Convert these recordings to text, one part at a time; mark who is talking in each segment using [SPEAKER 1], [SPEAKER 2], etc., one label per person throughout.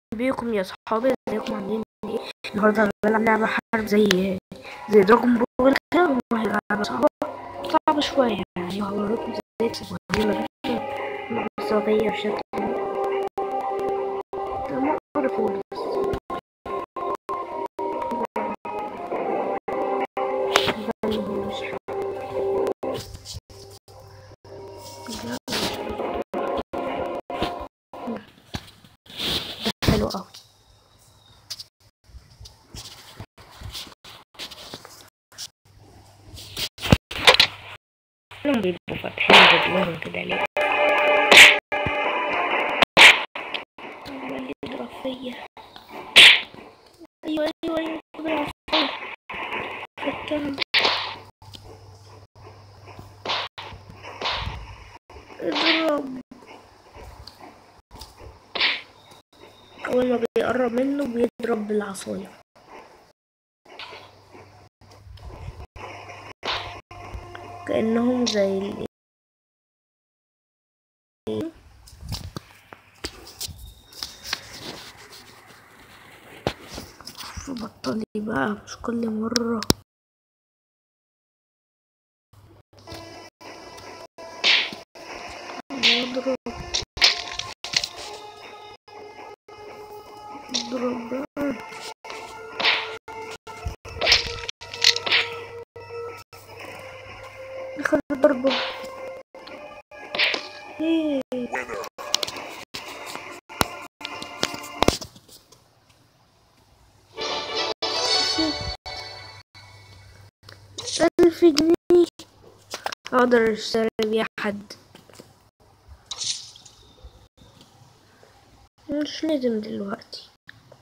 [SPEAKER 1] بيكم يا صحابي ازيكم عاملين ايه النهارده بلعب لعبة حرب زي زي دراجون بول كده وهي لعبة صعبة صعبة شوية يعني وهوريكم ازاي تكسبوا هجيب بس اغير شكل تمام خالص مش ده حلو قوي كلهم بيبقوا فاتحين رجلهم كده ليه عمال يضرب فيا ايوه ايوه ايوه اضرب فيا فتان اضرب اول ما بيقرب منه بيضرب بالعصايه كأنهم زي ال... بطلي بقى مش كل مرة اضرب اضرب بقى اخر ضربة ايه ألف جنيه أقدر أشتري بيها حد مش لازم دلوقتي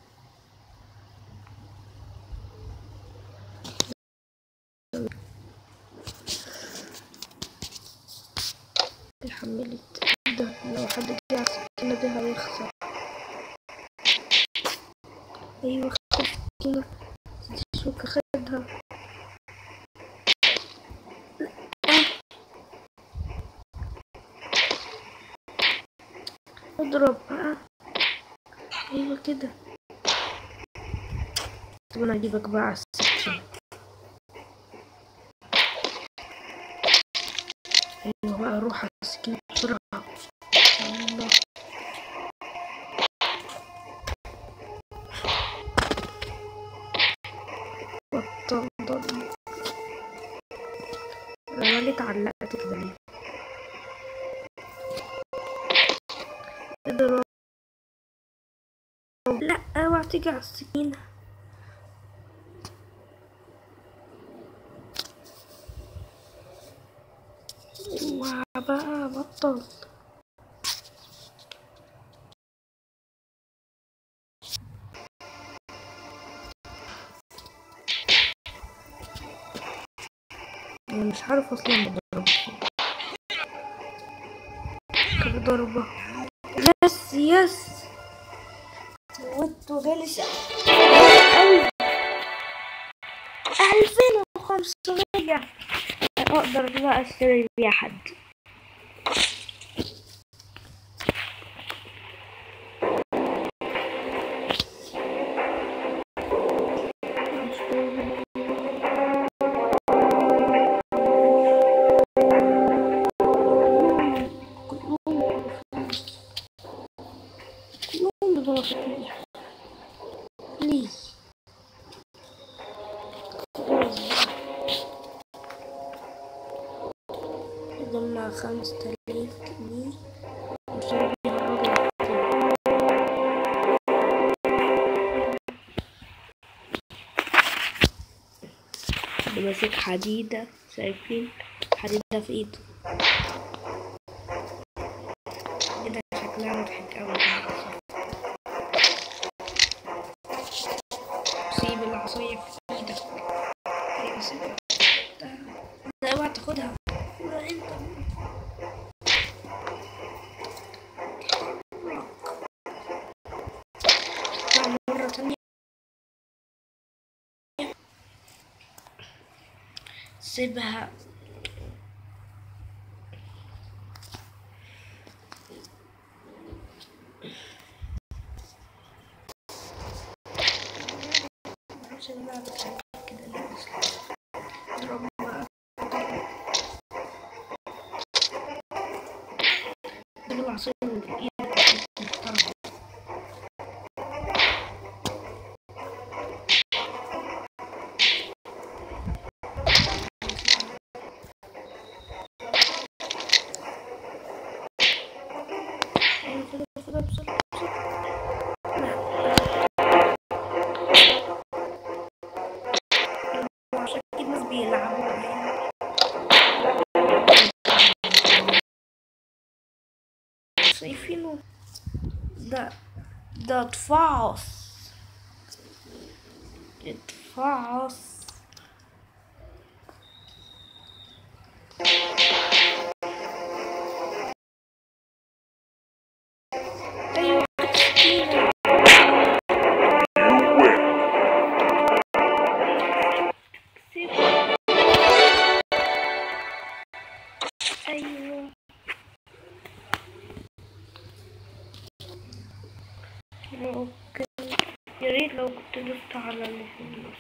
[SPEAKER 1] حملت ده لو حد جه على السكينة دي هيخسر أيوة خد السكينة شوك خدها اضرب بقى ايوه كده طب انا اجيبك بقى على السكينة ايوه بقى روح على السكينة بسرعة الله بطل ضرب انا مالي اتعلقت كده ليه اضرب لا اوعى تيجي على السكينة اوعى بقى بطل انا مش عارف اصلا بضرب كده ضربة يس يس موت وجالس أوي ألفين وخمسمية أقدر بقى أشتري بيها حد كلهم بدون فلوس بليز جمع خمسة آلاف جنيه عشان بيها راجل ده ماسك حديدة شايفين حديدة في ايده كده شكلها مضحك أوي سيب العصاية في ايدك ايوه سيبها ده اوعى تاخدها لا انت لا مرة تانية سيبها عشان اللعبة تعمل كده ليه أصلا اضرب بقى ده العصير اللي في ايدك محترم أيوة كده كده بسرعة بسرعة عشان كده الناس بيلعبوا يعني. شايفينه ده ده اتفعص اتفعص ايوه كتير. ايوه لو كان يا ريت لو كنت دوست على اللي في النص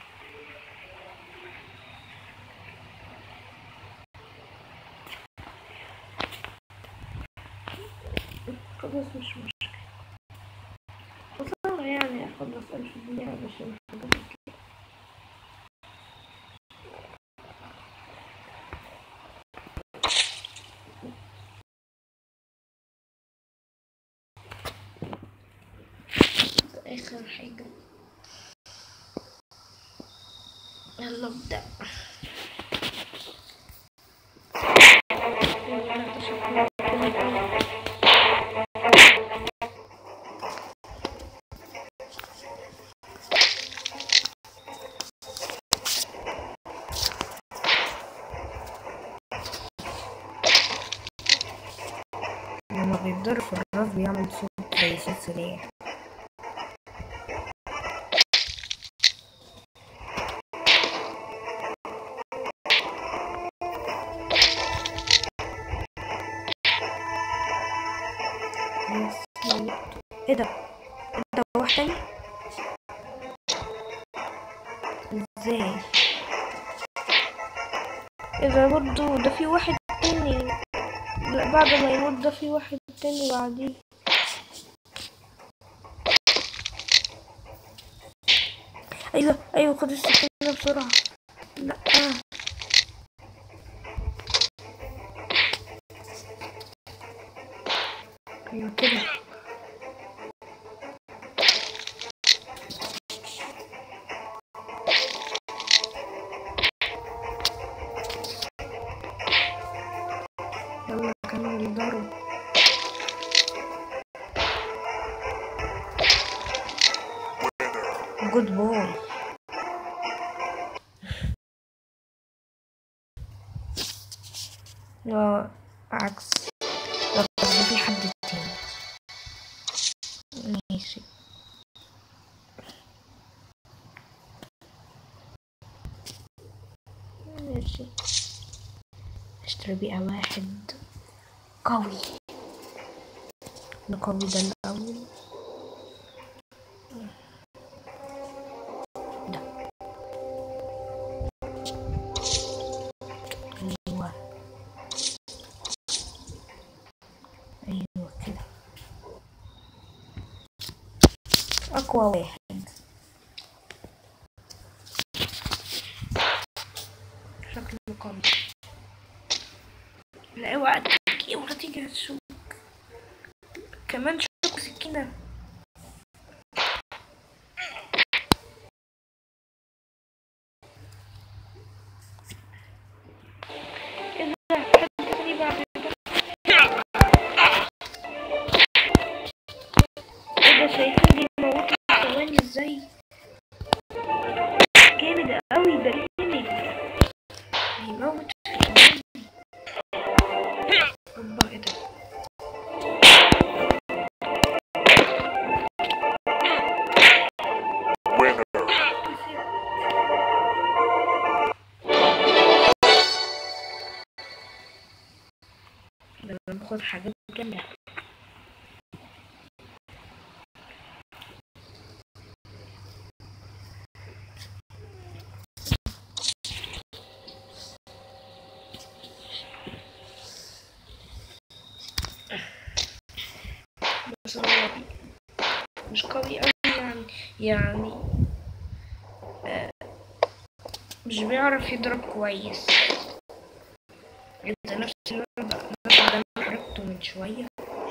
[SPEAKER 1] خلاص مش مشكلة خسارة يعني أخلص ألف دقيقة عشان حاجة زي كده آخر حاجة يلا ابدأ لما بيتضرب في الراس بيعمل صوت زي صوت سريع يس ايه ده انت واحد تاني ازاي ايه ده برضو ده في واحد تاني لا بعد ما يموت ده في واحد تاني بعديه ايوه ايوه خد السكينة بسرعة لا ايوه كده يلا كمل الضرب جود بوي لا عكس لا طب ده في حد تاني ماشي ماشي اشتري بيها واحد قوي القوي ده الأول ده أيوة أيوة كده أقوى واحد شكله قوي لا اوعى تيجي اوعى تيجي هتشوك كمان شوك سكينة ايه ده حد تاني بعد ده ايه ده شايفين بيموتوا ثواني ازاي جامد قوي ده جامد بيموت في ثواني اوبا ايه ده ده انا باخد حاجات جامدة بس هو مش قوي أوي يعني يعني آه، مش بيعرف يضرب كويس انت نفس الوضع نفس اللي انا حركته من شوية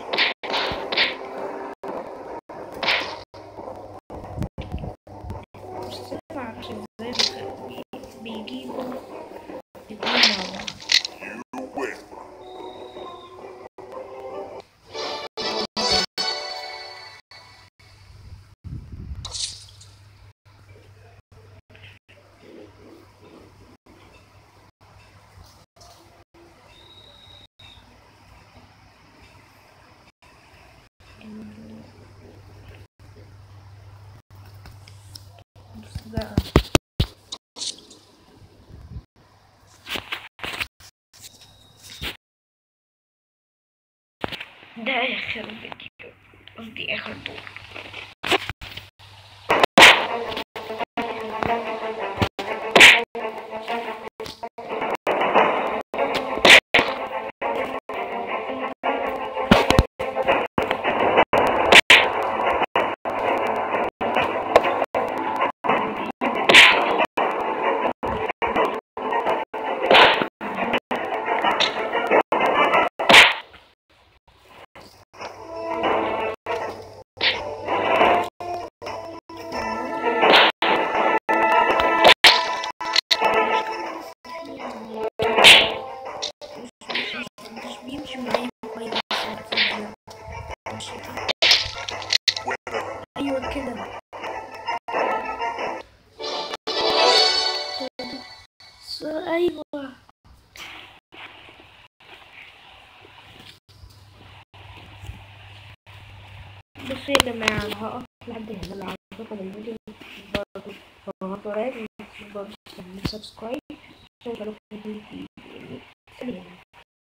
[SPEAKER 1] بس أنا معرفش ازاي بيخ- بيجيبوا الاتنين مع بعض بص بقى ده آخر فيديو قصدي آخر دور مش بيمشي معايا كويس الفيديو. ماشي. ايوه كده س- ايوه بصوا يا جماعة أنا هقف لحد هنا لو عجبكم الفيديو برضه لو هتفرجوا برضه تعملوا سبسكرايب عشان يوصلكم كل فيديو